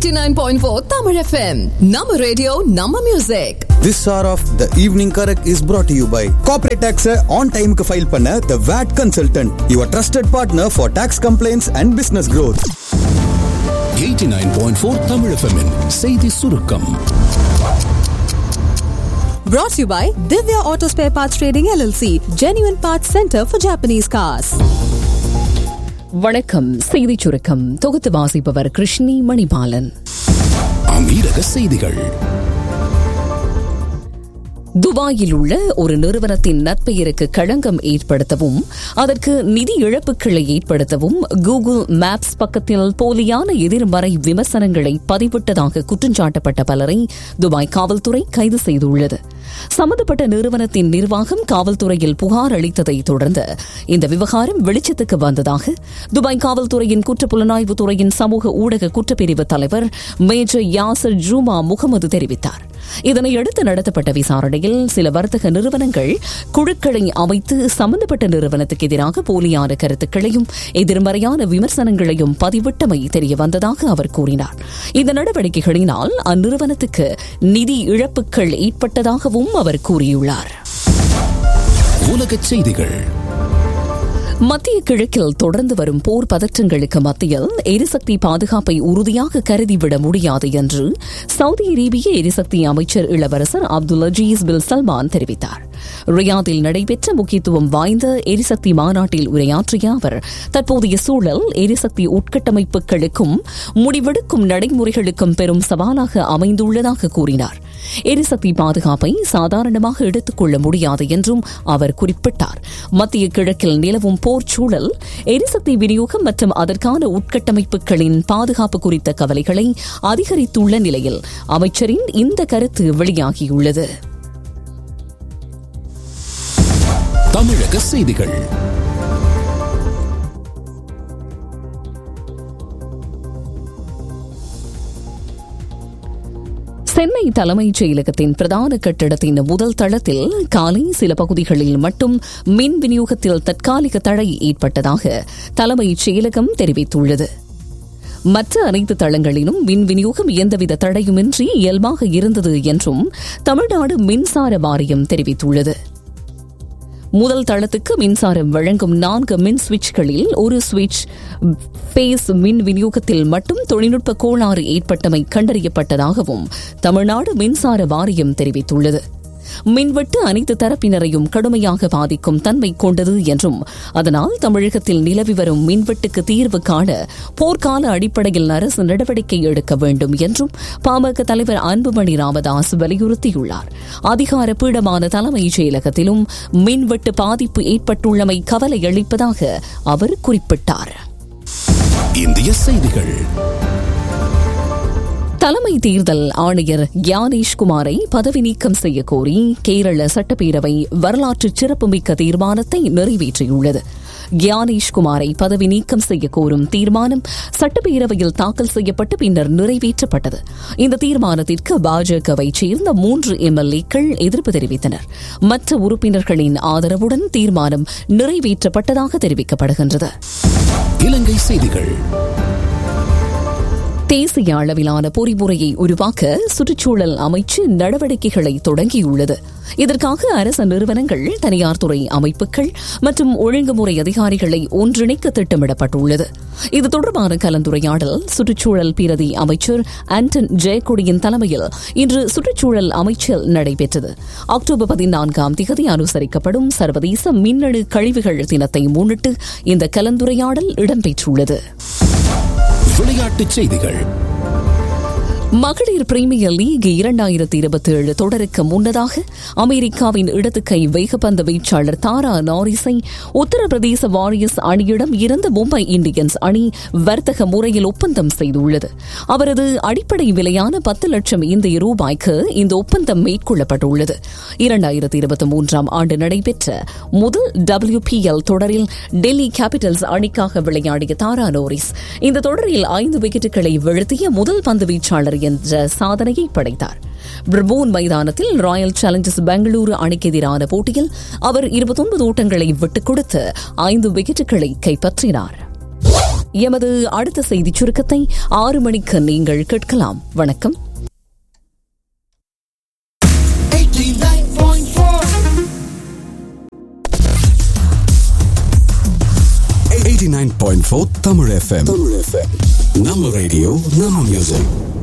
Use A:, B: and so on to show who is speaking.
A: 89.4 Tamil FM. Nama radio, Nama music.
B: This hour of the evening correct is brought to you by Corporate Tax on time க்கு file பண்ண The VAT Consultant, your trusted partner for tax complaints and business growth.
C: 89.4 Tamil FM -இன் செய்தி சுருக்கம்
D: Brought to you by Divya Auto Spare Parts Trading LLC, Genuine Parts Center for Japanese Cars.
E: வணக்கம் செய்திச் சுருக்கம் தொகுத்து வாசிப்பவர் கிருஷ்ணி மணிபாலன்
C: அமீரக செய்திகள்
E: துபாயில் உள்ள ஒரு நிறுவனத்தின் நற்பெயருக்கு களங்கம் ஏற்படுத்தவும் அதற்கு நிதி இழப்புகளை ஏற்படுத்தவும் கூகுள் மேப்ஸ் பக்கத்தில் போலியான எதிர்மறை விமர்சனங்களை பதிவிட்டதாக குற்றஞ்சாட்டப்பட்ட பலரை துபாய் காவல்துறை கைது செய்துள்ளது சம்பந்தப்பட்ட நிறுவனத்தின் நிர்வாகம் காவல்துறையில் புகார் அளித்ததை தொடர்ந்து இந்த விவகாரம் வெளிச்சத்துக்கு வந்ததாக துபாய் காவல்துறையின் குற்றப்புலனாய்வு துறையின் சமூக ஊடக குற்றப்பிரிவு தலைவர் மேஜர் யாசர் ஜூமா முகமது தெரிவித்தார் இதனையடுத்து நடத்தப்பட்ட விசாரணையில் சில வர்த்தக நிறுவனங்கள் குழுக்களை அமைத்து சம்பந்தப்பட்ட நிறுவனத்துக்கு எதிராக போலியான கருத்துக்களையும் எதிர்மறையான விமர்சனங்களையும் பதிவிட்டமை தெரியவந்ததாக அவர் கூறினார் இந்த நடவடிக்கைகளினால் அந்நிறுவனத்துக்கு நிதி இழப்புகள் ஏற்பட்டதாகவும் அவர் கூறியுள்ளார்
C: உலகச் செய்திகள்
E: மத்திய கிழக்கில் தொடர்ந்து வரும் போர் பதற்றங்களுக்கு மத்தியில் எரிசக்தி பாதுகாப்பை உறுதியாக கருதிவிட முடியாது என்று சவுதி அரேபிய எரிசக்தி அமைச்சர் இளவரசர் அப்துல் அஜீஸ் பில் சல்மான் தெரிவித்தார் ரியாதில் நடைபெற்ற முக்கியத்துவம் வாய்ந்த எரிசக்தி மாநாட்டில் உரையாற்றிய அவர் தற்போதைய சூழல் எரிசக்தி உட்கட்டமைப்புகளுக்கும் முடிவெடுக்கும் நடைமுறைகளுக்கும் பெரும் சவாலாக அமைந்துள்ளதாக கூறினார் எரிசக்தி பாதுகாப்பை சாதாரணமாக எடுத்துக் கொள்ள முடியாது என்றும் அவர் குறிப்பிட்டார் மத்திய கிழக்கில் நிலவும் போர் சூழல் எரிசக்தி விநியோகம் மற்றும் அதற்கான உட்கட்டமைப்புகளின் பாதுகாப்பு குறித்த கவலைகளை அதிகரித்துள்ள நிலையில் அமைச்சரின் இந்த கருத்து வெளியாகியுள்ளது
C: தமிழக செய்திகள்
E: சென்னை தலைமைச் செயலகத்தின் பிரதான கட்டிடத்தின் முதல் தளத்தில் காலை சில பகுதிகளில் மட்டும் மின் விநியோகத்தில் தற்காலிக தடை ஏற்பட்டதாக தலைமைச் செயலகம் தெரிவித்துள்ளது மற்ற அனைத்து தளங்களிலும் மின் விநியோகம் எந்தவித தடையுமின்றி இயல்பாக இருந்தது என்றும் தமிழ்நாடு மின்சார வாரியம் தெரிவித்துள்ளது முதல் தளத்துக்கு மின்சாரம் வழங்கும் நான்கு மின் சுவிட்ச்களில் ஒரு சுவிட்ச் பேஸ் மின் விநியோகத்தில் மட்டும் தொழில்நுட்ப கோளாறு ஏற்பட்டமை கண்டறியப்பட்டதாகவும் தமிழ்நாடு மின்சார வாரியம் தெரிவித்துள்ளது மின்வெட்டு அனைத்து தரப்பினரையும் கடுமையாக பாதிக்கும் தன்மை கொண்டது என்றும் அதனால் தமிழகத்தில் நிலவி வரும் மின்வெட்டுக்கு தீர்வு காண போர்க்கால அடிப்படையில் அரசு நடவடிக்கை எடுக்க வேண்டும் என்றும் பாமக தலைவர் அன்புமணி ராமதாஸ் வலியுறுத்தியுள்ளார் அதிகாரப்பீடமான தலைமைச் செயலகத்திலும் மின்வெட்டு பாதிப்பு ஏற்பட்டுள்ளமை கவலை அளிப்பதாக அவர் குறிப்பிட்டார்
C: இந்திய செய்திகள்
E: தலைமை தேர்தல் ஆணையர் ஞானேஷ்குமாரை பதவி நீக்கம் செய்ய கோரி கேரள சட்டப்பேரவை வரலாற்று சிறப்புமிக்க தீர்மானத்தை நிறைவேற்றியுள்ளது கியானேஷ்குமாரை பதவி நீக்கம் செய்ய கோரும் தீர்மானம் சட்டப்பேரவையில் தாக்கல் செய்யப்பட்டு பின்னர் நிறைவேற்றப்பட்டது இந்த தீர்மானத்திற்கு பாஜகவை சேர்ந்த மூன்று எம்எல்ஏக்கள் எதிர்ப்பு தெரிவித்தனர் மற்ற உறுப்பினர்களின் ஆதரவுடன் தீர்மானம் நிறைவேற்றப்பட்டதாக தெரிவிக்கப்படுகின்றது
C: இலங்கை செய்திகள்
E: தேசிய அளவிலான பொறிமுறையை உருவாக்க சுற்றுச்சூழல் அமைச்சு நடவடிக்கைகளை தொடங்கியுள்ளது இதற்காக அரச நிறுவனங்கள் தனியார் துறை அமைப்புகள் மற்றும் ஒழுங்குமுறை அதிகாரிகளை ஒன்றிணைக்க திட்டமிடப்பட்டுள்ளது இது தொடர்பான கலந்துரையாடல் சுற்றுச்சூழல் பிரதி அமைச்சர் ஆண்டன் ஜெயக்கொடியின் தலைமையில் இன்று சுற்றுச்சூழல் அமைச்சர் நடைபெற்றது அக்டோபர் பதினான்காம் திகதி அனுசரிக்கப்படும் சர்வதேச மின்னணு கழிவுகள் தினத்தை முன்னிட்டு இந்த கலந்துரையாடல் இடம்பெற்றுள்ளது
C: விளையாட்டுச் செய்திகள்
E: மகளிர் பிரீமியர் லீக் இரண்டாயிரத்தி இருபத்தி ஏழு தொடருக்கு முன்னதாக அமெரிக்காவின் இடதுக்கை வேகப்பந்து வீச்சாளர் தாரா நாரிஸை உத்தரப்பிரதேச வாரியர்ஸ் அணியிடம் இருந்த மும்பை இந்தியன்ஸ் அணி வர்த்தக முறையில் ஒப்பந்தம் செய்துள்ளது அவரது அடிப்படை விலையான பத்து லட்சம் இந்திய ரூபாய்க்கு இந்த ஒப்பந்தம் மேற்கொள்ளப்பட்டுள்ளது இரண்டாயிரத்தி இருபத்தி மூன்றாம் ஆண்டு நடைபெற்ற முதல் டபிள்யூபிஎல் தொடரில் டெல்லி கேபிட்டல்ஸ் அணிக்காக விளையாடிய தாரா நோரிஸ் இந்த தொடரில் ஐந்து விக்கெட்டுகளை வீழ்த்திய முதல் பந்து வீச்சாளர் என்ற சாதனையை படைத்தார் பிரபோன் மைதானத்தில் ராயல் சேலஞ்சர்ஸ் பெங்களூரு அணிக்கு எதிரான போட்டியில் அவர் இருபத்தொன்பது ஓட்டங்களை விட்டுக் கொடுத்து ஐந்து விக்கெட்டுகளை கைப்பற்றினார் எமது அடுத்த செய்தி சுருக்கத்தை ஆறு மணிக்கு நீங்கள் கேட்கலாம் வணக்கம்
C: 89.4 Tamil FM. Tamil FM. நம்ம ரேடியோ நம்ம மியூசிக்